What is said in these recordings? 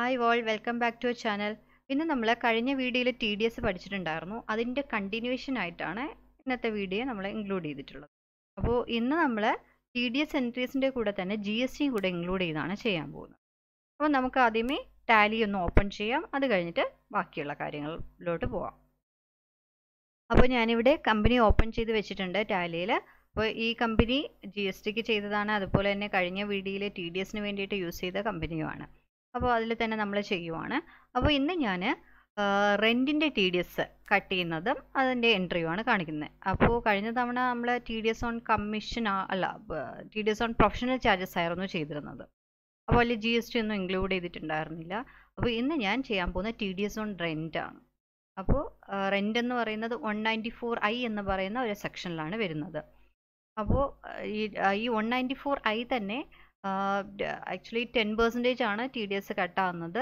hi all welcome back to channel ഇന്ന് നമ്മൾ കഴിഞ്ഞ വീഡിയോയിൽ ടി ഡി എസ് പഠിച്ചിട്ടുണ്ടായിരുന്നു അതിൻ്റെ കണ്ടിന്യൂവേഷൻ ആയിട്ടാണ് ഇന്നത്തെ വീഡിയോ നമ്മൾ ഇൻക്ലൂഡ് ചെയ്തിട്ടുള്ളത് അപ്പോൾ ഇന്ന് നമ്മൾ ടി ഡി എസ് എൻട്രീസിൻ്റെ കൂടെ തന്നെ ജി എസ് ടിയും കൂടെ ഇൻക്ലൂഡ് ചെയ്താണ് ചെയ്യാൻ പോകുന്നത് അപ്പോൾ നമുക്ക് ആദ്യമേ ടാലി ഒന്ന് ഓപ്പൺ ചെയ്യാം അത് കഴിഞ്ഞിട്ട് ബാക്കിയുള്ള കാര്യങ്ങളിലോട്ട് പോവാം അപ്പോൾ ഞാനിവിടെ കമ്പനി ഓപ്പൺ ചെയ്ത് വെച്ചിട്ടുണ്ട് ടാലിയിൽ അപ്പോൾ ഈ കമ്പനി ജി എസ് ടിക്ക് ചെയ്തതാണ് അതുപോലെ തന്നെ കഴിഞ്ഞ വീഡിയോയിൽ ടി ഡി എസിന് വേണ്ടിയിട്ട് യൂസ് ചെയ്ത കമ്പനിയുമാണ് അപ്പോൾ അതിൽ തന്നെ നമ്മൾ ചെയ്യുവാണ് അപ്പോൾ ഇന്ന് ഞാൻ റെൻറ്റിൻ്റെ ടി ഡി എസ് കട്ട് ചെയ്യുന്നതും അതിൻ്റെ എൻട്രിയുമാണ് കാണിക്കുന്നത് അപ്പോൾ കഴിഞ്ഞ തവണ നമ്മൾ T D S on commission അല്ല T D S on professional charges ആയിരുന്നു ചെയ്തിരുന്നത് അപ്പോൾ അതിൽ ജി എസ് ടി ഒന്നും ഇൻക്ലൂഡ് ചെയ്തിട്ടുണ്ടായിരുന്നില്ല അപ്പോൾ ഇന്ന് ഞാൻ ചെയ്യാൻ പോകുന്ന T D S on rent ആണ് അപ്പോൾ റെൻ്റ് എന്ന് പറയുന്നത് വൺ നയൻറ്റി ഫോർ ഐ എന്ന് പറയുന്ന ഒരു സെക്ഷനിലാണ് വരുന്നത് അപ്പോൾ ഈ ഈ വൺ നയൻറ്റി ഫോർ ഐ തന്നെ ആക്ച്വലി ടെൻ പെർസെൻറ്റേജ് ആണ് ടി ഡി എസ് കട്ടാവുന്നത്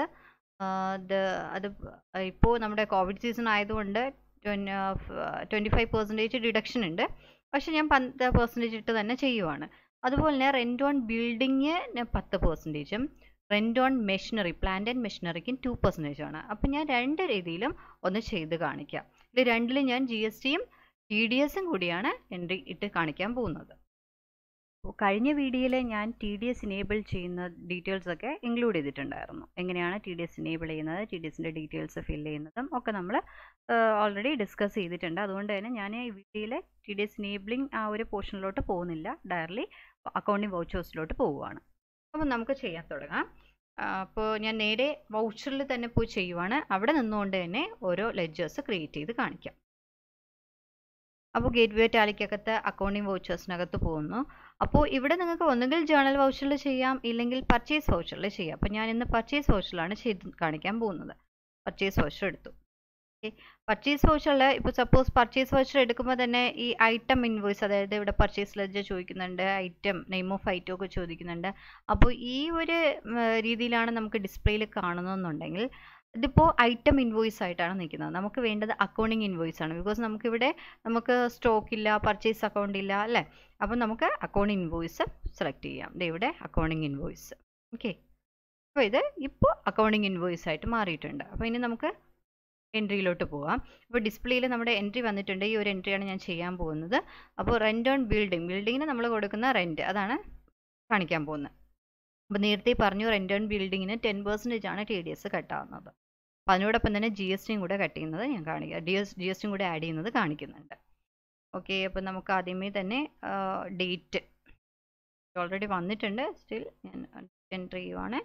അത് ഇപ്പോൾ നമ്മുടെ കോവിഡ് സീസൺ ആയതുകൊണ്ട് ട്വൻറ്റി ഫൈവ് പെർസെൻറ്റേജ് ഡിഡക്ഷൻ ഉണ്ട് പക്ഷെ ഞാൻ പത്ത് പെർസെൻറ്റേജ് ഇട്ട് തന്നെ ചെയ്യുവാണ് അതുപോലെ തന്നെ റെൻ്റ് ഓൺ ബിൽഡിങ് പത്ത് പെർസെൻറ്റേജും rent on machinery plant and മെഷീനറിക്കും ടു പെർസെൻറ്റേജ് ആണ് അപ്പം ഞാൻ രണ്ട് രീതിയിലും ഒന്ന് ചെയ്ത് കാണിക്കാം ഇത് രണ്ടിലും ഞാൻ ജി എസ് ടിയും ടി ഡി എസും കൂടിയാണ് എൻട്രി ഇട്ട് കാണിക്കാൻ പോകുന്നത് കഴിഞ്ഞ വീഡിയോയിൽ ഞാൻ ടി ഡി എസ് ഇനേബിൾ ചെയ്യുന്ന ഡീറ്റെയിൽസ് ഒക്കെ ഇൻക്ലൂഡ് ചെയ്തിട്ടുണ്ടായിരുന്നു എങ്ങനെയാണ് ടി ഡി എസ് ഇനേബിൾ ചെയ്യുന്നത് ടി ഡി എസിൻ്റെ ഡീറ്റെയിൽസ് ഫിൽ ചെയ്യുന്നതും ഒക്കെ നമ്മൾ ഓൾറെഡി ഡിസ്കസ് ചെയ്തിട്ടുണ്ട് അതുകൊണ്ട് തന്നെ ഞാൻ ഈ വീഡിയോയിൽ ടി ഡി എസ് ഇനേബിളിംഗ് ആ ഒരു പോർഷനിലോട്ട് പോകുന്നില്ല ഡയറക്റ്റ്ലി അക്കൗണ്ടിങ് വൗച്ചേഴ്സിലോട്ട് പോവുകയാണ് അപ്പോൾ നമുക്ക് ചെയ്യാൻ തുടങ്ങാം അപ്പോൾ ഞാൻ നേരെ വൗച്ചറിൽ തന്നെ പോയി ചെയ്യുവാണ് അവിടെ നിന്നുകൊണ്ട് തന്നെ ഓരോ ലെഡ്ജേഴ്സ് ക്രിയേറ്റ് ചെയ്ത് കാണിക്കാം അപ്പോൾ ഗേറ്റ് വേ ടാലിക്കകത്ത് അക്കൗണ്ടിങ് വൗച്ചേഴ്സിനകത്ത് പോകുന്നു അപ്പോൾ ഇവിടെ നിങ്ങൾക്ക് ഒന്നുകിൽ ജേണൽ വൗച്ചറിൽ ചെയ്യാം ഇല്ലെങ്കിൽ പർച്ചേസ് വൗച്ചറിൽ ചെയ്യാം അപ്പോൾ ഞാൻ ഇന്ന് പർച്ചേസ് വൗച്ചറിലാണ് ചെയ്ത് കാണിക്കാൻ പോകുന്നത് പർച്ചേസ് വൗച്ചർ എടുത്തു ഓക്കെ പർച്ചേസ് വൗച്ചറിൽ ഇപ്പോൾ സപ്പോസ് പർച്ചേസ് വൗച്ചർ എടുക്കുമ്പോൾ തന്നെ ഈ ഐറ്റം ഇൻവോയ്സ് അതായത് ഇവിടെ പർച്ചേസ് ലെഡ്ജർ ചോദിക്കുന്നുണ്ട് ഐറ്റം നെയിം ഓഫ് ഐറ്റം ഒക്കെ ചോദിക്കുന്നുണ്ട് അപ്പോൾ ഈ ഒരു രീതിയിലാണ് നമുക്ക് ഡിസ്പ്ലേയിൽ കാണുന്നതെന്നുണ്ടെങ്കിൽ ഇതിപ്പോൾ ഐറ്റം ഇൻവോയ്സ് ആയിട്ടാണ് നിൽക്കുന്നത് നമുക്ക് വേണ്ടത് അക്കൗണ്ടിങ് ഇൻവോയ്സ് ആണ് ബിക്കോസ് നമുക്കിവിടെ നമുക്ക് സ്റ്റോക്ക് ഇല്ല പർച്ചേസ് അക്കൗണ്ട് ഇല്ല അല്ലേ അപ്പോൾ നമുക്ക് അക്കൗണ്ടിങ് ഇൻവോയ്സ് സെലക്ട് ചെയ്യാം ദേ ഇവിടെ അക്കൗണ്ടിങ് ഇൻവോയ്സ് ഓക്കെ അപ്പോൾ ഇത് ഇപ്പോൾ അക്കൗണ്ടിങ് ഇൻവോയ്സ് ആയിട്ട് മാറിയിട്ടുണ്ട് അപ്പോൾ ഇനി നമുക്ക് എൻട്രിയിലോട്ട് പോവാം അപ്പോൾ ഡിസ്പ്ലേയിൽ നമ്മുടെ എൻട്രി വന്നിട്ടുണ്ട് ഈ ഒരു എൻട്രിയാണ് ഞാൻ ചെയ്യാൻ പോകുന്നത് അപ്പോൾ റെൻ്റ് ഓൺ ബിൽഡിംഗ് ബിൽഡിങ്ങിന് നമ്മൾ കൊടുക്കുന്ന റെൻറ്റ് അതാണ് കാണിക്കാൻ പോകുന്നത് അപ്പോൾ നേരത്തെ പറഞ്ഞു റെൻ്റ് ഓൺ ബിൽഡിങ്ങിന് ടെൻ പെർസെൻറ്റേജ് ആണ് ടി ഡി എസ് കട്ടാവുന്നത് അപ്പോൾ അതിനോടൊപ്പം തന്നെ ജി എസ് ടിയും കൂടെ കട്ട് ചെയ്യുന്നത് ഞാൻ കാണിക്കുക ഡി എസ് ജി എസ് ടിയും കൂടെ ആഡ് ചെയ്യുന്നത് കാണിക്കുന്നുണ്ട് ഓക്കെ അപ്പോൾ നമുക്ക് ആദ്യമേ തന്നെ ഡേറ്റ് ഓൾറെഡി വന്നിട്ടുണ്ട് സ്റ്റിൽ ഞാൻ എൻട്രി ചെയ്യുവാണ്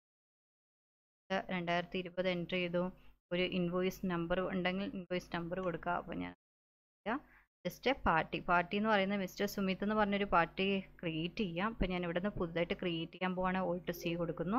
രണ്ടായിരത്തി ഇരുപത് എൻട്രി ചെയ്തു ഒരു ഇൻവോയ്സ് നമ്പർ ഉണ്ടെങ്കിൽ ഇൻവോയ്സ് നമ്പർ കൊടുക്കുക അപ്പോൾ ഞാൻ ജസ്റ്റ് പാർട്ടി പാർട്ടി എന്ന് പറയുന്നത് മിസ്റ്റർ സുമിത് എന്ന് പറഞ്ഞൊരു പാർട്ടി ക്രിയേറ്റ് ചെയ്യാം അപ്പോൾ ഞാൻ ഇവിടെ നിന്ന് പുതുതായിട്ട് ക്രിയേറ്റ് ചെയ്യാൻ പോവാണ് ഓൾ ടു സി കൊടുക്കുന്നു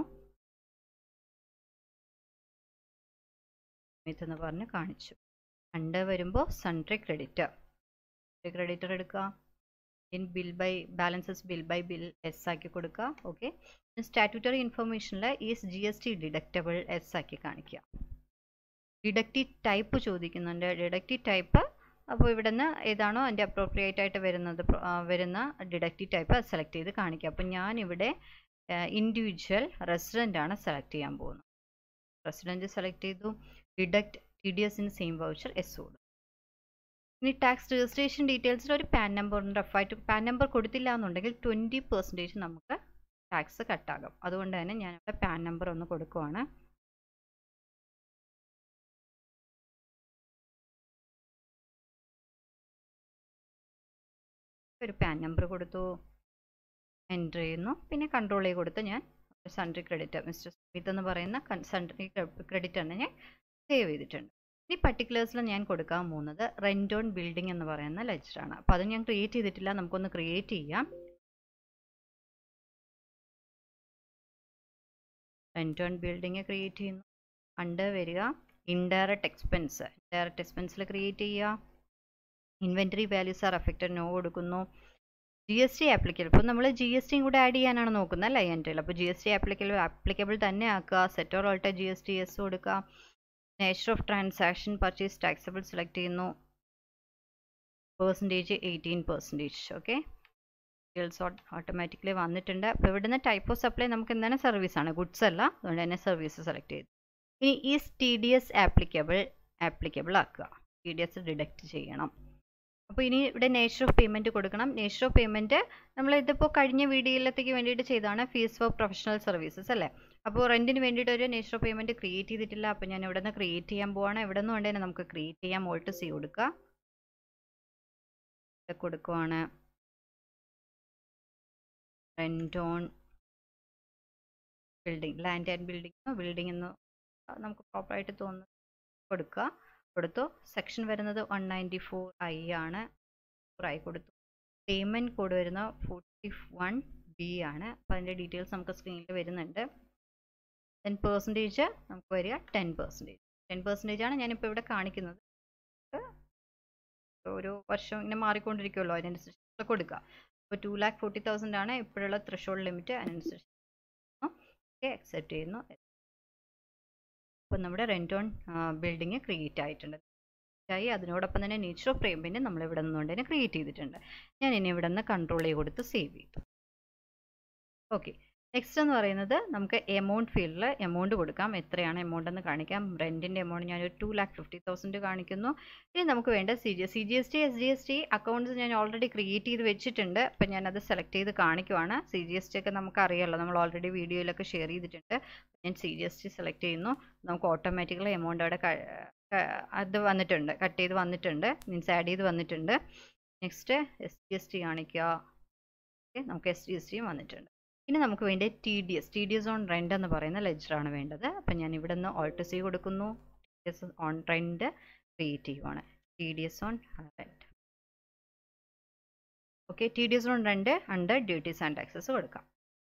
സുമിത് എന്ന് പറഞ്ഞ് കാണിച്ചു രണ്ട് വരുമ്പോൾ സൺട്രി ക്രെഡിറ്റർ ക്രെഡിറ്റർ എടുക്കുക in bill by balances bill by bill yes ആക്കി കൊടുക്കുക ഓക്കെ സ്റ്റാറ്റ്യൂട്ടറി ഇൻഫർമേഷനിൽ is G S T deductible yes ആക്കി കാണിക്കുക ഡിഡക്റ്റീവ് ടൈപ്പ് ചോദിക്കുന്നുണ്ട് ഡിഡക്റ്റീവ് ടൈപ്പ് അപ്പോൾ ഇവിടെ നിന്ന് ഏതാണോ അതിൻ്റെ അപ്രോപ്രിയേറ്റ് ആയിട്ട് വരുന്നത് വരുന്ന ഡിഡക്റ്റീവ് ടൈപ്പ് സെലക്ട് ചെയ്ത് കാണിക്കുക അപ്പോൾ ഞാനിവിടെ ഇൻഡിവിജ്വൽ റെസിഡൻ്റ് ആണ് സെലക്ട് ചെയ്യാൻ പോകുന്നത് റെസിഡൻറ്റ് സെലക്ട് ചെയ്തു ഡിഡക്റ്റ് ടി ഡി എസിന് സെയിം വൗച്ചർ എസ് കൊടുക്കും ഇനി ടാക്സ് രജിസ്ട്രേഷൻ ഡീറ്റെയിൽസിൽ ഒരു പാൻ നമ്പർ റഫായിട്ട് പാൻ നമ്പർ കൊടുത്തില്ല എന്നുണ്ടെങ്കിൽ ട്വൻറ്റി പെർസെൻറ്റേജ് നമുക്ക് ടാക്സ് കട്ടാകും അതുകൊണ്ട് തന്നെ ഞാനിവിടെ പാൻ നമ്പർ ഒന്ന് കൊടുക്കുവാണ് ഒരു പാൻ നമ്പർ കൊടുത്തു എൻ്റർ ചെയ്യുന്നു പിന്നെ കൺട്രോൾ ചെയ്ത് കൊടുത്ത് ഞാൻ സൺട്രി ക്രെഡിറ്റ് മിസ്റ്റർ സ്മിത്ത് എന്ന് പറയുന്ന സൺട്രി ക്രെഡിറ്റാണ് ഞാൻ സേവ് ചെയ്തിട്ടുണ്ട് ഈ പർട്ടിക്കുലേഴ്സിൽ ഞാൻ കൊടുക്കാൻ പോകുന്നത് റെൻ്റ് ഓൺ ബിൽഡിംഗ് എന്ന് പറയുന്ന ലെജറാണ് അപ്പോൾ അത് ഞാൻ ക്രിയേറ്റ് ചെയ്തിട്ടില്ല നമുക്കൊന്ന് ക്രിയേറ്റ് ചെയ്യാം റെൻ്റ് ഓൺ ബിൽഡിംഗ് ക്രിയേറ്റ് ചെയ്യുന്നു അണ്ടർ വരിക ഇൻഡയറക്റ്റ് എക്സ്പെൻസ് ഇൻഡയറക്റ്റ് എക്സ്പെൻസിൽ ക്രിയേറ്റ് ചെയ്യുക inventory values are affected no കൊടുക്കുന്നു ജി എസ് ടി ആപ്ലിക്കബിൾ ഇപ്പോൾ നമ്മൾ ജി എസ് ടിയും കൂടെ ആഡ് ചെയ്യാനാണ് നോക്കുന്നത് അല്ലേ എൻട്രിയിൽ അപ്പോൾ G S T applicable applicable തന്നെ ആക്കുക set or alter G S T yes കൊടുക്കുക nature of transaction purchase taxable select ചെയ്യുന്നു percentage eighteen percentage okay details automatically വന്നിട്ടുണ്ട് അപ്പോൾ ഇവിടുന്ന് ടൈപ്പ് ഓഫ് സപ്ലൈ നമുക്ക് എന്താണ് സർവീസ് ആണ് ഗുഡ്സ് അല്ല അതുകൊണ്ട് തന്നെ സർവീസ് സെലക്ട് ചെയ്തു ഇനി is T D S applicable applicable ആക്കുക ടി ഡി എസ് ഡിഡക്റ്റ് ചെയ്യണം അപ്പോൾ ഇനി ഇവിടെ നേച്ചർ ഓഫ് പേയ്മെൻറ്റ് കൊടുക്കണം നേച്ചർ ഓഫ് പേയ്മെൻറ്റ് നമ്മൾ ഇതിപ്പോൾ കഴിഞ്ഞ വീഡിയോയിലത്തേക്ക് വേണ്ടിയിട്ട് ചെയ്തതാണ് ഫീസ് ഫോർ പ്രൊഫഷണൽ സർവീസസ് അല്ലേ അപ്പോൾ റെൻറ്റിന് വേണ്ടിയിട്ട് ഒരു നേച്ചർ ഓഫ് പേയ്മെൻറ്റ് ക്രിയേറ്റ് ചെയ്തിട്ടില്ല അപ്പോൾ ഞാൻ ഇവിടെ നിന്ന് ക്രിയേറ്റ് ചെയ്യാൻ പോവാണ് ഇവിടെ നിന്ന് കൊണ്ട് തന്നെ നമുക്ക് ക്രിയേറ്റ് ചെയ്യാം ഓൾട്ട് സി കൊടുക്കുക ഇവിടെ കൊടുക്കുവാണ് rent on building land and building building എന്ന് നമുക്ക് പ്രോപ്പറായിട്ട് തോന്നുന്നു കൊടുക്കുക കൊടുത്തു സെക്ഷൻ വരുന്നത് വൺ നയൻറ്റി ഫോർ ഐ ആണ് ഫോർ ഐ കൊടുത്തു പേയ്മെൻറ്റ് കോഡ് വരുന്ന ഫോർട്ടി വൺ ബി ആണ് അപ്പോൾ അതിൻ്റെ ഡീറ്റെയിൽസ് നമുക്ക് സ്ക്രീനിൽ വരുന്നുണ്ട് ദെൻ പെർസെൻറ്റേജ് നമുക്ക് വരിക ടെൻ പെർസെൻറ്റേജ് ടെൻ പെർസെൻറ്റേജ് ആണ് ഞാനിപ്പോൾ ഇവിടെ കാണിക്കുന്നത് ഓരോ വർഷം ഇങ്ങനെ മാറിക്കൊണ്ടിരിക്കുമല്ലോ അതിനനുസരിച്ച് കൊടുക്കുക അപ്പോൾ ടു ലാക്ക് ഫോർട്ടി തൗസൻഡ് ആണ് ഇപ്പോഴുള്ള ത്രഷോൾഡ് ലിമിറ്റ് അതിനനുസരിച്ച് ഓക്കെ അക്സെപ്റ്റ് ചെയ്യുന്നു അപ്പോൾ നമ്മുടെ റെൻറ്റ് ഓൺ ബിൽഡിംഗ് ക്രിയേറ്റ് ആയിട്ടുണ്ട് ആയി അതിനോടൊപ്പം തന്നെ നേച്ചർ ഓഫ് പേയ്മെൻറ്റ് നമ്മൾ ഇവിടെ നിന്നുകൊണ്ട് തന്നെ ക്രിയേറ്റ് ചെയ്തിട്ടുണ്ട് ഞാൻ ഇനി ഇവിടെ നിന്ന് കൺട്രോൾ ചെയ്ത് കൊടുത്ത് സേവ് ചെയ്തു ഓക്കെ നെക്സ്റ്റ് എന്ന് പറയുന്നത് നമുക്ക് എമൗണ്ട് ഫീൽഡിൽ എമൗണ്ട് കൊടുക്കാം എത്രയാണ് എമൗണ്ട് എന്ന് കാണിക്കാം റെൻറ്റിൻ്റെ എമൗണ്ട് ഞാനൊരു ടു ലാക്ക് ഫിഫ്റ്റി തൗസൻഡ് കാണിക്കുന്നു ഇനി നമുക്ക് വേണ്ട C G C G S T S G S T accounts ഞാൻ ഓൾറെഡി ക്രിയേറ്റ് ചെയ്ത് വെച്ചിട്ടുണ്ട് അപ്പം ഞാനത് സെലക്ട് ചെയ്ത് കാണിക്കുവാണ് സി ജി എസ് ടി ഒക്കെ നമുക്ക് അറിയാമല്ലോ നമ്മൾ ഓൾറെഡി വീഡിയോയിലൊക്കെ ഷെയർ ചെയ്തിട്ടുണ്ട് ഞാൻ C G S T select ചെയ്യുന്നു നമുക്ക് ഓട്ടോമാറ്റിക്കലി എമൗണ്ട് അവിടെ അത് വന്നിട്ടുണ്ട് കട്ട് ചെയ്ത് വന്നിട്ടുണ്ട് മീൻസ് ആഡ് ചെയ്ത് വന്നിട്ടുണ്ട് next S G S T കാണിക്കുക ഓക്കെ നമുക്ക് എസ് ജി എസ് ടിയും വന്നിട്ടുണ്ട് ഇനി നമുക്ക് വേണ്ടി T D S T D S on rent എന്ന് പറയുന്ന ലെജറാണ് വേണ്ടത് അപ്പം ഞാൻ ഇവിടെ നിന്ന് ഓൾട്ട് സി കൊടുക്കുന്നു T D S on rent create ചെയ്യുവാണ് T D S on rent okay T D S on rent under duties and taxes കൊടുക്കാം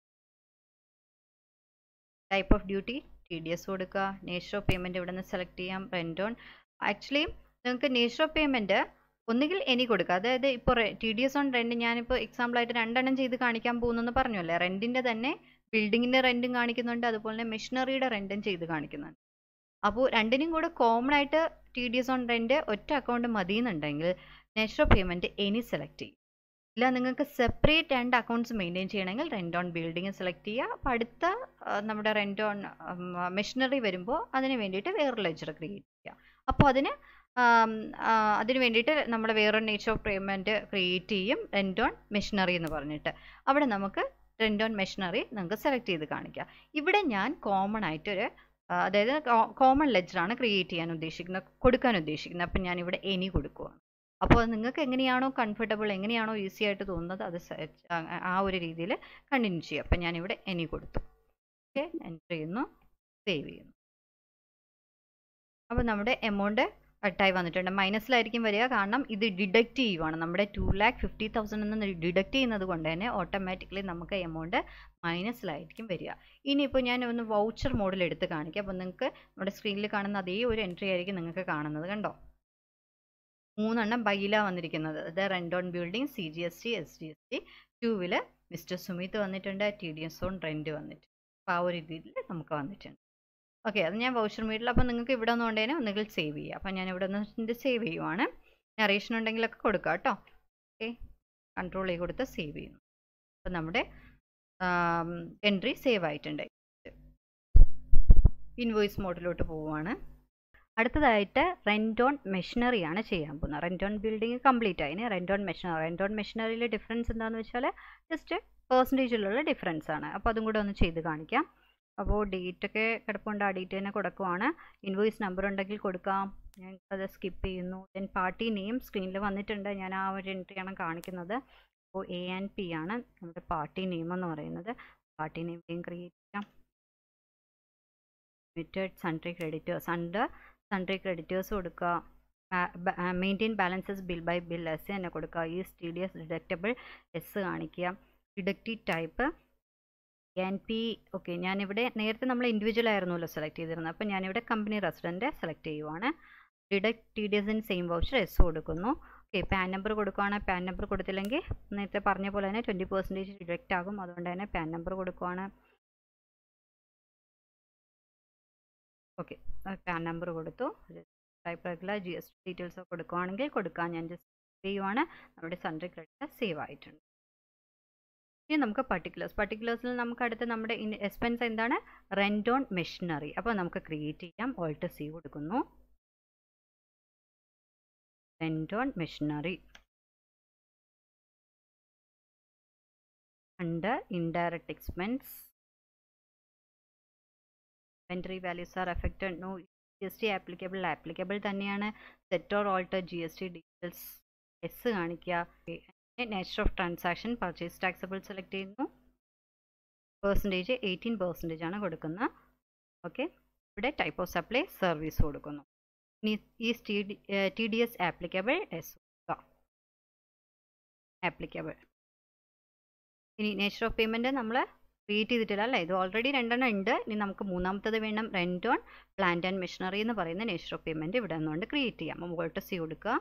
type of duty T D S കൊടുക്കുക നേച്ചർ ഓഫ് പേയ്മെൻറ്റ് ഇവിടെ നിന്ന് select ചെയ്യാം rent on actually നിങ്ങൾക്ക് nature of payment ഒന്നുകിൽ any കൊടുക്കുക അതായത് ഇപ്പോൾ T D S on rent ഞാനിപ്പോൾ എക്സാമ്പിളായിട്ട് രണ്ടെണ്ണം ചെയ്ത് കാണിക്കാൻ പോകുന്നെന്ന് പറഞ്ഞല്ലേ റെൻറ്റിൻ്റെ തന്നെ ബിൽഡിങ്ങിൻ്റെ റെൻറ്റും കാണിക്കുന്നുണ്ട് അതുപോലെ തന്നെ മെഷീനറിയുടെ റെൻറ്റും ചെയ്ത് കാണിക്കുന്നുണ്ട് അപ്പോൾ രണ്ടിനും കൂടെ കോമൺ ആയിട്ട് T D S on rent ഒറ്റ അക്കൗണ്ട് മതിയെന്നുണ്ടെങ്കിൽ nature of payment any select ചെയ്യും ഇല്ല നിങ്ങൾക്ക് സെപ്പറേറ്റ് രണ്ട് അക്കൗണ്ട്സ് മെയിൻറ്റെയിൻ ചെയ്യണമെങ്കിൽ റെൻ്റ് ഓൺ ബിൽഡിംഗ് സെലക്ട് ചെയ്യുക അപ്പോൾ അടുത്ത നമ്മുടെ റെൻ്റ് ഓൺ മെഷീനറി വരുമ്പോൾ അതിന് വേണ്ടിയിട്ട് വേറൊരു ലെജർ ക്രിയേറ്റ് ചെയ്യുക അപ്പോൾ അതിന് അതിന് വേണ്ടിയിട്ട് നമ്മൾ വേറൊരു നേച്ചർ ഓഫ് പേയ്മെൻറ്റ് ക്രിയേറ്റ് ചെയ്യും റെൻ്റ് ഓൺ മെഷീനറി എന്ന് പറഞ്ഞിട്ട് അവിടെ നമുക്ക് റെൻ്റ് ഓൺ മെഷീനറി നമുക്ക് സെലക്ട് ചെയ്ത് കാണിക്കാം ഇവിടെ ഞാൻ കോമൺ ആയിട്ടൊരു അതായത് കോമൺ ലെജറാണ് ക്രിയേറ്റ് ചെയ്യാൻ ഉദ്ദേശിക്കുന്നത് കൊടുക്കാൻ ഉദ്ദേശിക്കുന്നത് അപ്പം ഞാനിവിടെ എനി കൊടുക്കുകയാണ് അപ്പോൾ നിങ്ങൾക്ക് എങ്ങനെയാണോ കംഫർട്ടബിൾ എങ്ങനെയാണോ ഈസി ആയിട്ട് തോന്നുന്നത് അത് ആ ഒരു രീതിയിൽ കണ്ടിന്യൂ ചെയ്യുക അപ്പം ഞാനിവിടെ എനി കൊടുത്തു ഓക്കെ എൻ്റർ ചെയ്യുന്നു സേവ് ചെയ്യുന്നു അപ്പോൾ നമ്മുടെ എമൗണ്ട് കട്ടായി വന്നിട്ടുണ്ട് മൈനസിലായിരിക്കും വരിക കാരണം ഇത് ഡിഡക്റ്റ് ചെയ്യുവാണ് നമ്മുടെ ടു ലാക്ക് ഫിഫ്റ്റി തൗസൻഡ് നിന്ന് ഡിഡക്റ്റ് ചെയ്യുന്നത് കൊണ്ട് തന്നെ ഓട്ടോമാറ്റിക്കലി നമുക്ക് എമൗണ്ട് മൈനസിലായിരിക്കും വരിക ഇനിയിപ്പോൾ ഞാൻ ഒന്ന് വൗച്ചർ മോഡിൽ എടുത്ത് കാണിക്കാം അപ്പോൾ നിങ്ങൾക്ക് നമ്മുടെ സ്ക്രീനിൽ കാണുന്ന അതേ ഒരു എൻട്രി ആയിരിക്കും നിങ്ങൾക്ക് കാണുന്നത് കണ്ടോ മൂന്നെണ്ണം ബൈല വന്നിരിക്കുന്നത് അത് rent on building C G S T S G S T ടൂവിൽ മിസ്റ്റർ സുമിത് വന്നിട്ടുണ്ട് T D S on rent വന്നിട്ടുണ്ട് അപ്പോൾ ആ ഒരു രീതിയിൽ നമുക്ക് വന്നിട്ടുണ്ട് ഓക്കെ അത് ഞാൻ വൗച്ചർ മീഡിൽ അപ്പോൾ നിങ്ങൾക്ക് ഇവിടെ ഒന്ന് കൊണ്ടുതന്നെ ഒന്നുകിൽ സേവ് ചെയ്യുക അപ്പോൾ ഞാൻ ഇവിടെ നിന്ന് സേവ് ചെയ്യുവാണ് നറേഷൻ ഉണ്ടെങ്കിലൊക്കെ കൊടുക്കുക കേട്ടോ ഓക്കെ കൺട്രോൾ ചെയ്ത് കൊടുത്ത് സേവ് ചെയ്യുന്നു അപ്പോൾ നമ്മുടെ എൻട്രി സേവ് ആയിട്ടുണ്ട് ഇൻവോയ്സ് മോഡിലോട്ട് പോവുകയാണ് അടുത്തതായിട്ട് റെൻ്റ് ഓൺ മെഷീനറിയാണ് ചെയ്യാൻ പോകുന്നത് റെൻ്റ് ഓൺ ബിൽഡിംഗ് കംപ്ലീറ്റ് ആയിന് rent on machinery rent on മെഷീനറിയിലെ ഡിഫറൻസ് എന്താണെന്ന് വെച്ചാൽ ജസ്റ്റ് പേഴ്സൻറ്റേജിലുള്ള ഡിഫറൻസ് ആണ് അപ്പോൾ അതും കൂടെ ഒന്ന് ചെയ്ത് കാണിക്കാം അപ്പോൾ ഡേറ്റ് ഒക്കെ കിടപ്പുണ്ട് ആ ഡേറ്റ് തന്നെ കൊടുക്കുവാണ് ഇൻവോയ്സ് നമ്പർ ഉണ്ടെങ്കിൽ കൊടുക്കാം ഞാൻ അത് സ്കിപ്പ് ചെയ്യുന്നു ദെൻ പാർട്ടി നെയിം സ്ക്രീനിൽ വന്നിട്ടുണ്ട് ഞാൻ ആ ഒരു എൻട്രിയാണ് കാണിക്കുന്നത് അപ്പോൾ എ ആൻഡ് പി ആണ് നമ്മുടെ പാർട്ടി നെയിം എന്ന് പറയുന്നത് പാർട്ടി നെയിം ക്രിയേറ്റ് ചെയ്യാം limited sundry creditors under sundry creditors കൊടുക്കുക maintain balances bill by bill yes തന്നെ കൊടുക്കുക ഈ T D S deductible yes കാണിക്കുക deductive type N P okay ഞാനിവിടെ നേരത്തെ നമ്മൾ ഇൻഡിവിജ്വൽ ആയിരുന്നല്ലോ സെലക്ട് ചെയ്തിരുന്നത് അപ്പോൾ ഞാനിവിടെ കമ്പനി റെസിഡൻറ്റ് സെലക്ട് ചെയ്യുവാണ് ഡിഡക്ട് ടി ഡി എസിൻ സെയിം വൗച്ചർ എസ് കൊടുക്കുന്നു ഓക്കെ പാൻ നമ്പർ കൊടുക്കുവാണ് പാൻ നമ്പർ കൊടുത്തില്ലെങ്കിൽ നേരത്തെ പറഞ്ഞ പോലെ തന്നെ ട്വൻറ്റി പെർസെൻറ്റേജ് ഡിഡക്റ്റ് ആകും അതുകൊണ്ട് തന്നെ പാൻ നമ്പർ കൊടുക്കുവാണ് ഓക്കെ പാൻ നമ്പർ കൊടുത്തു type regular G S T details കൊടുക്കുവാണെങ്കിൽ കൊടുക്കാം ഞാൻ ജസ്റ്റ് ചെയ്യുവാണ് നമ്മുടെ സൺഡേ ക്രെഡിറ്റ് സേവ് ആയിട്ടുണ്ട് ഇനി നമുക്ക് പർട്ടിക്കുലേഴ്സ് പർട്ടിക്കുലേഴ്സിൽ നമുക്ക് അടുത്ത് നമ്മുടെ എക്സ്പെൻസ് എന്താണ് റെൻ്റ് ഓൺ മെഷീനറി അപ്പോൾ നമുക്ക് ക്രിയേറ്റ് ചെയ്യാം ഓൾട്ട് സി കൊടുക്കുന്നു rent on machinery under indirect expense inventory values are affected no GST applicable applicable തന്നെയാണ് set or alter G S T details yes കാണിക്കുക nature of transaction purchase taxable select ചെയ്യുന്നു percentage eighteen percentage ആണ് കൊടുക്കുന്നത് okay ഇവിടെ type of supply service കൊടുക്കുന്നു ഇനി ഈ T D S applicable yes applicable ഇനി നേച്ചർ ഓഫ് പേയ്മെൻറ്റ് നമ്മൾ ക്രിയേറ്റ് ചെയ്തിട്ടില്ല അല്ലേ ഇത് ഓൾറെഡി രണ്ടെണ്ണം ഉണ്ട് ഇനി നമുക്ക് മൂന്നാമത്തത് വേണം rent on plant and machinery എന്ന് പറയുന്ന നേച്ചർ ഓഫ് പേയ്മെൻറ്റ് ഇവിടെ നിന്നുകൊണ്ട് ക്രിയേറ്റ് ചെയ്യാം അപ്പോൾ വോൾട്ട് സി കൊടുക്കുക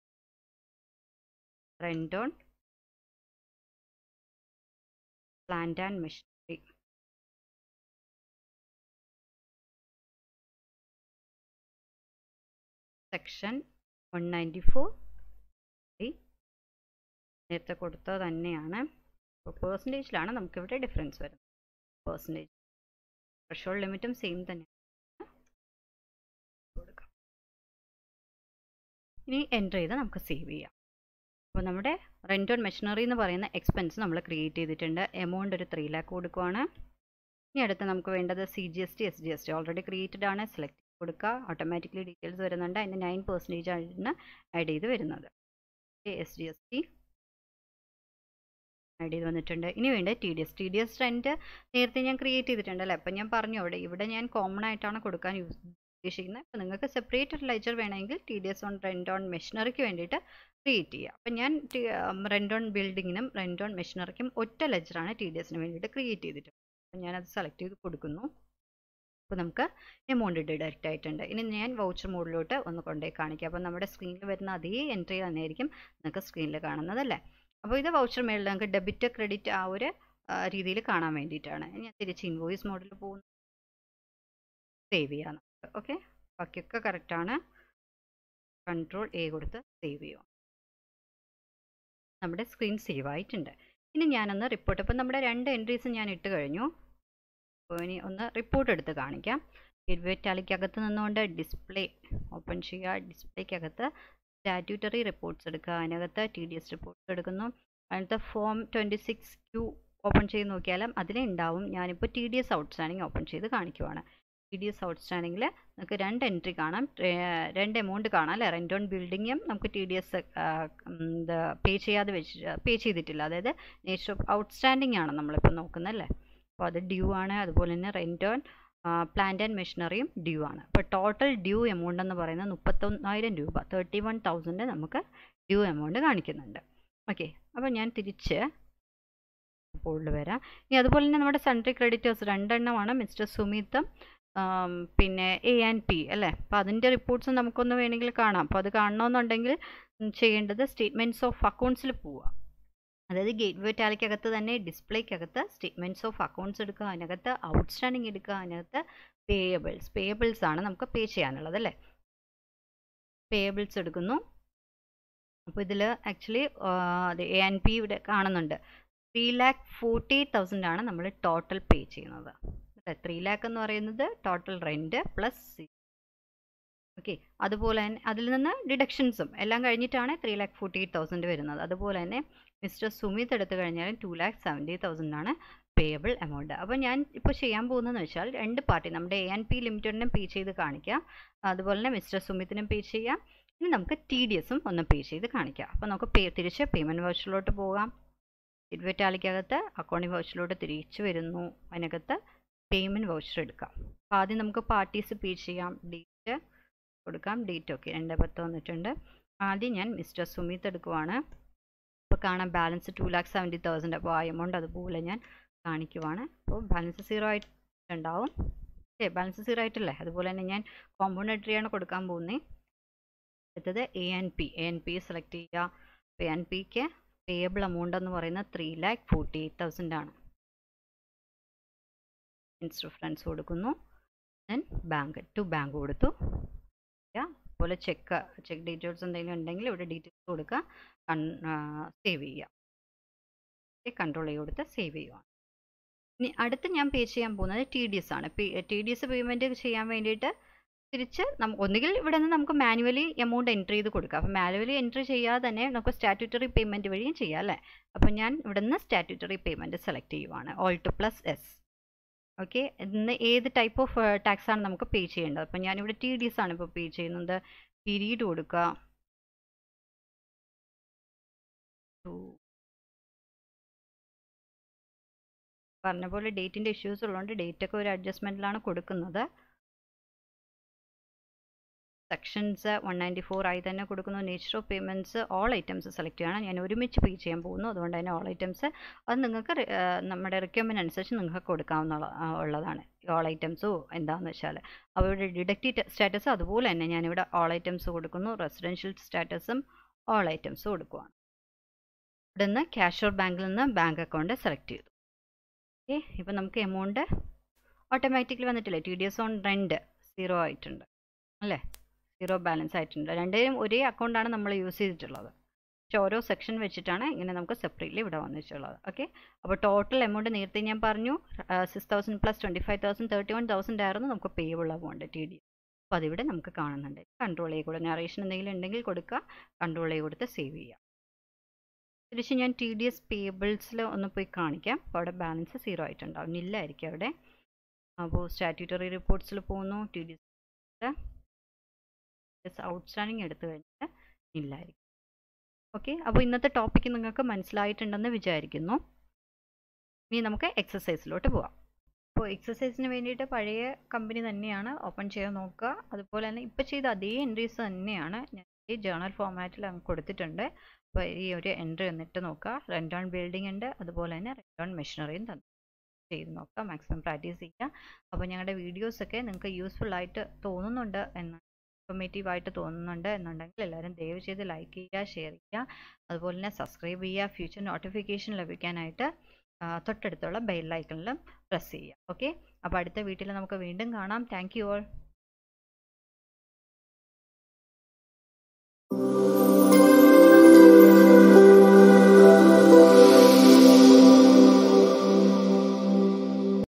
rent on plant and machinery section one ninety four നേരത്തെ കൊടുത്തത് തന്നെയാണ് അപ്പോൾ പേഴ്സൻറ്റേജിലാണ് നമുക്കിവിടെ ഡിഫറൻസ് വരുന്നത് പേഴ്സൻറ്റേജ് ത്രഷോൾഡ് ലിമിറ്റും സെയിം തന്നെയാണ് കൊടുക്കാം ഇനി എൻ്റർ ചെയ്ത് നമുക്ക് സേവ് ചെയ്യാം അപ്പോൾ നമ്മുടെ റെൻ്റ് ഓൺ മെഷീനറി എന്ന് പറയുന്ന എക്സ്പെൻസ് നമ്മൾ ക്രിയേറ്റ് ചെയ്തിട്ടുണ്ട് എമൗണ്ട് ഒരു ത്രീ ലാക്ക് കൊടുക്കുവാണ് ഇനി അടുത്ത് നമുക്ക് വേണ്ടത് C G S T S G S T already created ആണ് സെലക്ട് കൊടുക്കുക ഓട്ടോമാറ്റിക്കലി ഡീറ്റെയിൽസ് വരുന്നുണ്ട് അതിന് നയൻ പെർസെൻറ്റേജ് ആണ് ആഡ് ചെയ്ത് വരുന്നത് S G S T add ചെയ്ത് വന്നിട്ടുണ്ട് ഇനി വേണ്ട T D S T D S rent നേരത്തെ ഞാൻ ക്രിയേറ്റ് ചെയ്തിട്ടുണ്ട് അല്ലേ അപ്പം ഞാൻ പറഞ്ഞു അവിടെ ഇവിടെ ഞാൻ കോമൺ ആയിട്ടാണ് കൊടുക്കാൻ യൂസ് ഉദ്ദേശിക്കുന്നത് അപ്പോൾ നിങ്ങൾക്ക് സെപ്പറേറ്റ് ഒരു ലെജർ വേണമെങ്കിൽ T D S on rent on മെഷീനറിക്ക് വേണ്ടിയിട്ട് ക്രിയേറ്റ് ചെയ്യുക അപ്പം ഞാൻ റെൻ്റ് ഓൺ ബിൽഡിങ്ങിനും റെൻ്റ് ഓൺ മെഷീനറിക്കും ഒറ്റ ലെജറാണ് ടി ഡി എസിന് വേണ്ടിയിട്ട് ക്രിയേറ്റ് ചെയ്തിട്ടുള്ളത് അപ്പം ഞാനത് സെലക്ട് ചെയ്ത് കൊടുക്കുന്നു അപ്പോൾ നമുക്ക് എമൗണ്ട് ഡിഡക്റ്റ് ആയിട്ടുണ്ട് ഇനി ഞാൻ വൗച്ചർ മോഡിലോട്ട് ഒന്ന് കൊണ്ടുപോയി കാണിക്കാം അപ്പോൾ നമ്മുടെ സ്ക്രീനിൽ വരുന്ന അതേ എൻട്രി തന്നെയായിരിക്കും നിങ്ങൾക്ക് സ്ക്രീനിൽ കാണുന്നതല്ലേ അപ്പോൾ ഇത് വൗച്ചർ മേളിൽ നമുക്ക് ഡെബിറ്റ് ക്രെഡിറ്റ് ആ ഒരു രീതിയിൽ കാണാൻ വേണ്ടിയിട്ടാണ് ഞാൻ തിരിച്ച് ഇൻവോയ്സ് മോഡിൽ പോകുന്നു സേവ് ചെയ്യാം നമുക്ക് ഓക്കെ ബാക്കിയൊക്കെ കറക്റ്റാണ് കൺട്രോൾ എ കൊടുത്ത് സേവ് ചെയ്യുക നമ്മുടെ സ്ക്രീൻ സേവ് ആയിട്ടുണ്ട് ഇനി ഞാനൊന്ന് റിപ്പോർട്ട് ഇപ്പം നമ്മുടെ രണ്ട് എൻട്രീസ് ഞാൻ ഇട്ട് കഴിഞ്ഞു അപ്പോൾ ഇനി ഒന്ന് റിപ്പോർട്ട് എടുത്ത് കാണിക്കാം ഗേറ്റ്വേ ടാലിക്കകത്ത് നിന്നുകൊണ്ട് ഡിസ്പ്ലേ ഓപ്പൺ ചെയ്യുക ഡിസ്പ്ലേക്കകത്ത് സ്റ്റാറ്റ്യൂട്ടറി റിപ്പോർട്ട്സ് എടുക്കുക അതിനകത്ത് ടി ഡി എസ് റിപ്പോർട്ട്സ് എടുക്കുന്നു അതിനകത്ത് form twenty six Q open ചെയ്ത് നോക്കിയാലും അതിലുണ്ടാവും ഞാനിപ്പോൾ T D S outstanding open ചെയ്ത് കാണിക്കുവാണ് ടി ഡി എസ് ഔട്ട്സ്റ്റാൻഡിങ്ങിൽ നമുക്ക് രണ്ട് എൻട്രി കാണാം രണ്ട് എമൗണ്ട് കാണാം അല്ലേ റെൻ്റ് ഓൺ ബിൽഡിങ്ങും നമുക്ക് ടി ഡി എസ് എന്താ പേ ചെയ്യാതെ വെച്ച് പേ ചെയ്തിട്ടില്ല അതായത് നേച്ചർ ഓഫ് ഔട്ട്സ്റ്റാൻഡിങ് ആണ് നമ്മളിപ്പോൾ നോക്കുന്നത് അല്ലേ അപ്പോൾ അത് ഡ്യൂ ആണ് അതുപോലെ തന്നെ റെൻ്റ് ഓൺ പ്ലാന്റ് ആൻഡ് മെഷീനറിയും ഡ്യൂ ആണ് അപ്പോൾ ടോട്ടൽ ഡ്യൂ എമൗണ്ട് എന്ന് പറയുന്നത് മുപ്പത്തൊന്നായിരം രൂപ തേർട്ടി വൺ തൗസൻഡ് നമുക്ക് ഡ്യൂ എമൗണ്ട് കാണിക്കുന്നുണ്ട് ഓക്കെ അപ്പോൾ ഞാൻ തിരിച്ച് ബോർഡിൽ വരാം ഇനി അതുപോലെ തന്നെ നമ്മുടെ സൺട്രി ക്രെഡിറ്റേഴ്സ് രണ്ടെണ്ണമാണ് മിസ്റ്റർ സുമിത്തും പിന്നെ എ ആൻഡ് പി അല്ലേ അപ്പോൾ അതിൻ്റെ റിപ്പോർട്ട്സ് നമുക്കൊന്ന് വേണമെങ്കിൽ കാണാം അപ്പോൾ അത് കാണണമെന്നുണ്ടെങ്കിൽ ചെയ്യേണ്ടത് സ്റ്റേറ്റ്മെൻറ്റ്സ് ഓഫ് അക്കൗണ്ട്സിൽ പോവുക അതായത് ഗേറ്റ് വേ ടാലിക്കകത്ത് തന്നെ ഡിസ്പ്ലേക്കകത്ത് സ്റ്റേറ്റ്മെൻറ്റ്സ് ഓഫ് അക്കൗണ്ട്സ് എടുക്കുക അതിനകത്ത് ഔട്ട്സ്റ്റാൻഡിങ് എടുക്കുക അതിനകത്ത് പേയബിൾസ് പേയബിൾസ് ആണ് നമുക്ക് പേ ചെയ്യാനുള്ളത് അല്ലേ പേയബിൾസ് എടുക്കുന്നു അപ്പോൾ ഇതിൽ ആക്ച്വലി എ ആൻഡ് പി ഇവിടെ കാണുന്നുണ്ട് ത്രീ ലാക്ക് ഫോർട്ടി തൗസൻഡ് ആണ് നമ്മൾ ടോട്ടൽ പേ ചെയ്യുന്നത് അല്ലേ ത്രീ ലാക്ക് എന്ന് പറയുന്നത് total rent plus C okay അതുപോലെ തന്നെ അതിൽ നിന്ന് ഡിഡക്ഷൻസും എല്ലാം കഴിഞ്ഞിട്ടാണ് three lakh forty eight thousand വരുന്നത് അതുപോലെ തന്നെ മിസ്റ്റർ സുമിത് എടുത്തു കഴിഞ്ഞാൽ ടു ലാക്ക് സെവൻറ്റി തൗസൻഡ് ആണ് പേയബിൾ എമൗണ്ട് അപ്പോൾ ഞാൻ ഇപ്പോൾ ചെയ്യാൻ പോകുന്നതെന്ന് വെച്ചാൽ രണ്ട് പാർട്ടി നമ്മുടെ എ ആൻഡ് പി ലിമിറ്റഡിനും പേ ചെയ്ത് കാണിക്കാം അതുപോലെ തന്നെ മിസ്റ്റർ സുമിത്തിനും പേ ചെയ്യാം ഇനി നമുക്ക് ടി ഡി എസും ഒന്ന് പേ ചെയ്ത് കാണിക്കാം അപ്പോൾ നമുക്ക് പേ തിരിച്ച് പേയ്മെൻറ്റ് വൗച്ചറിലോട്ട് പോകാം ഇൻവെറ്റാലിക്കകത്ത് അക്കൗണ്ടിങ് വൗച്ചറിലോട്ട് തിരിച്ചു വരുന്നു അതിനകത്ത് പേയ്മെൻറ്റ് വൗച്ചർ എടുക്കാം അപ്പോൾ ആദ്യം നമുക്ക് പാർട്ടീസ് പേ ചെയ്യാം ഡേറ്റ് കൊടുക്കാം ഡേറ്റ് ഓക്കെ രണ്ട് പത്ത് വന്നിട്ടുണ്ട് ആദ്യം ഞാൻ മിസ്റ്റർ സുമിത്ത് എടുക്കുവാണ് അപ്പോൾ കാണാം balance two lakh seventy thousand അപ്പോൾ ആ എമൗണ്ട് അതുപോലെ ഞാൻ കാണിക്കുവാണ് അപ്പോൾ ബാലൻസ് സീറോ ആയിട്ടുണ്ടാവും ഓക്കെ ബാലൻസ് സീറോ ആയിട്ടല്ലേ അതുപോലെ തന്നെ ഞാൻ കോമ്പൗണ്ട് എൻട്രിയാണ് കൊടുക്കാൻ പോകുന്നത് അടുത്തത് A N P A N P select ചെയ്യുക എ എൻ പിക്ക് പേയബിൾ എമൗണ്ട് എന്ന് പറയുന്നത് three lakh forty eight thousand ആണ് ഇൻസ്ട്രഫറൻസ് കൊടുക്കുന്നു ദെൻ ബാങ്ക് ടു ബാങ്ക് കൊടുത്തു അതുപോലെ ചെക്ക് ചെക്ക് ഡീറ്റെയിൽസ് എന്തെങ്കിലും ഉണ്ടെങ്കിൽ ഇവിടെ ഡീറ്റെയിൽസ് കൊടുക്കുക സേവ് ചെയ്യുക കൺട്രോൾ ചെയ്ത് കൊടുത്ത് സേവ് ചെയ്യുവാണ് ഇനി അടുത്ത് ഞാൻ പേ ചെയ്യാൻ പോകുന്നത് ടി ഡി എസ് ആണ് ടി ഡി എസ് പേയ്മെൻറ്റ് ചെയ്യാൻ വേണ്ടിയിട്ട് തിരിച്ച് നമുക്ക് ഒന്നുകിൽ ഇവിടെ നിന്ന് നമുക്ക് മാനുവലി എമൗണ്ട് എൻട്രി ചെയ്ത് കൊടുക്കാം അപ്പോൾ മാനുവലി എൻട്രി ചെയ്യാതെ തന്നെ നമുക്ക് സ്റ്റാറ്റ്യൂട്ടറി പേയ്മെൻറ്റ് വഴിയും ചെയ്യാം അല്ലേ അപ്പോൾ ഞാൻ ഇവിടെ നിന്ന് സ്റ്റാറ്റ്യൂട്ടറി പേയ്മെൻറ്റ് സെലക്ട് ചെയ്യുവാണ് all two plus S okay ഇന്ന് ഏത് ടൈപ്പ് ഓഫ് ടാക്സ് ആണ് നമുക്ക് പേ ചെയ്യേണ്ടത് അപ്പോൾ ഞാനിവിടെ ടി ഡി എസ് ആണ് ഇപ്പോൾ പേ ചെയ്യുന്നത് പീരീഡ് കൊടുക്കുക പറഞ്ഞ പോലെ ഡേറ്റിൻ്റെ ഇഷ്യൂസ് ഉള്ളതുകൊണ്ട് ഡേറ്റ് ഒക്കെ ഒരു അഡ്ജസ്റ്റ്മെൻറ്റിലാണ് കൊടുക്കുന്നത് സെക്ഷൻസ് വൺ നയൻറ്റി ഫോർ ആയി തന്നെ കൊടുക്കുന്നു nature of payments all items select ചെയ്യണം ഞാൻ ഒരുമിച്ച് പേ ചെയ്യാൻ പോകുന്നു അതുകൊണ്ട് തന്നെ ഓൾ ഐറ്റംസ് അത് നിങ്ങൾക്ക് നമ്മുടെ റിക്വയർമെൻറ്റ് അനുസരിച്ച് നിങ്ങൾക്ക് കൊടുക്കാവുന്ന ഉള്ളതാണ് ഓൾ ഐറ്റംസോ എന്താണെന്ന് വെച്ചാൽ അവരുടെ ഡിഡക്റ്റീവ് സ്റ്റാറ്റസ് അതുപോലെ തന്നെ ഞാനിവിടെ ഓൾ ഐറ്റംസ് കൊടുക്കുന്നു റെസിഡൻഷ്യൽ സ്റ്റാറ്റസും ഓൾ ഐറ്റംസ് കൊടുക്കുവാണ് ഇവിടെ നിന്ന് ക്യാഷ് ഓർ ബാങ്കിൽ നിന്ന് ബാങ്ക് അക്കൗണ്ട് സെലക്ട് ചെയ്തു ഓക്കെ ഇപ്പം നമുക്ക് എമൗണ്ട് ഓട്ടോമാറ്റിക്കലി വന്നിട്ടില്ലേ T D S on rent zero ആയിട്ടുണ്ട് അല്ലേ സീറോ ബാലൻസ് ആയിട്ടുണ്ട് രണ്ടുപേരും ഒരേ അക്കൗണ്ടാണ് നമ്മൾ യൂസ് ചെയ്തിട്ടുള്ളത് പക്ഷെ ഓരോ സെക്ഷൻ വെച്ചിട്ടാണ് ഇങ്ങനെ നമുക്ക് സെപ്പറേറ്റ്ലി ഇവിടെ വന്നിട്ടുള്ളത് ഓക്കെ അപ്പോൾ ടോട്ടൽ എമൗണ്ട് നേരത്തെ ഞാൻ പറഞ്ഞു six thousand plus twenty five thousand thirty one thousand ആയിരുന്നു നമുക്ക് പേയബിൾ എമൗണ്ട് ടി ഡി അപ്പോൾ അതിവിടെ നമുക്ക് കാണുന്നുണ്ട് കൺട്രോൾ ചെയ്ത് കൊടുക്കുക നറേഷൻ എന്തെങ്കിലും ഉണ്ടെങ്കിൽ കൊടുക്കുക കൺട്രോൾ ചെയ്ത് കൊടുത്ത് സേവ് ചെയ്യുക തിരിച്ച് ഞാൻ ടി ഡി എസ് പേബിൾസിൽ ഒന്ന് പോയി കാണിക്കാം അപ്പോൾ അവിടെ ബാലൻസ് സീറോ ആയിട്ടുണ്ടാവും ഇല്ലായിരിക്കും അവിടെ അപ്പോൾ സ്റ്റാറ്റ്യൂട്ടറി റിപ്പോർട്ട്സിൽ പോകുന്നു ടി ഡി എസ് ഔട്ട്സ്റ്റാൻഡിങ് എടുത്തു കഴിഞ്ഞാൽ ഇല്ലായിരിക്കും ഓക്കെ അപ്പോൾ ഇന്നത്തെ ടോപ്പിക്ക് നിങ്ങൾക്ക് മനസ്സിലായിട്ടുണ്ടെന്ന് വിചാരിക്കുന്നു ഇനി നമുക്ക് എക്സസൈസിലോട്ട് പോവാം അപ്പോൾ എക്സസൈസിന് വേണ്ടിയിട്ട് പഴയ കമ്പനി തന്നെയാണ് ഓപ്പൺ ചെയ്യാൻ നോക്കുക അതുപോലെ തന്നെ ഇപ്പോൾ ചെയ്ത അതേ എൻട്രീസ് തന്നെയാണ് ഞാൻ ഈ ജേണൽ ഫോമാറ്റിൽ അങ്ങ് കൊടുത്തിട്ടുണ്ട് അപ്പോൾ ഈ ഒരു എൻട്രി എന്നിട്ട് നോക്കുക റെൻ്റ് ഓൺ ബിൽഡിംഗ് ഉണ്ട് അതുപോലെ തന്നെ റെൻ്റ് ഓൺ മെഷീനറിയും തന്നു ചെയ്ത് നോക്കുക മാക്സിമം പ്രാക്ടീസ് ചെയ്യുക അപ്പോൾ ഞങ്ങളുടെ വീഡിയോസൊക്കെ നിങ്ങൾക്ക് യൂസ്ഫുൾ ആയിട്ട് തോന്നുന്നുണ്ട് എന്ന് ഇൻഫോർമേറ്റീവ് ആയിട്ട് തോന്നുന്നുണ്ട് എന്നുണ്ടെങ്കിൽ എല്ലാവരും ദയവ് ചെയ്ത് ലൈക്ക് ചെയ്യുക ഷെയർ ചെയ്യുക അതുപോലെ തന്നെ സബ്സ്ക്രൈബ് ചെയ്യുക ഫ്യൂച്ചർ നോട്ടിഫിക്കേഷൻ ലഭിക്കാനായിട്ട് തൊട്ടടുത്തുള്ള ബെൽ ലൈക്കണിലും പ്രസ് ചെയ്യുക ഓക്കെ അപ്പോൾ അടുത്ത വീട്ടിൽ നമുക്ക് വീണ്ടും കാണാം താങ്ക് യു ഓൾ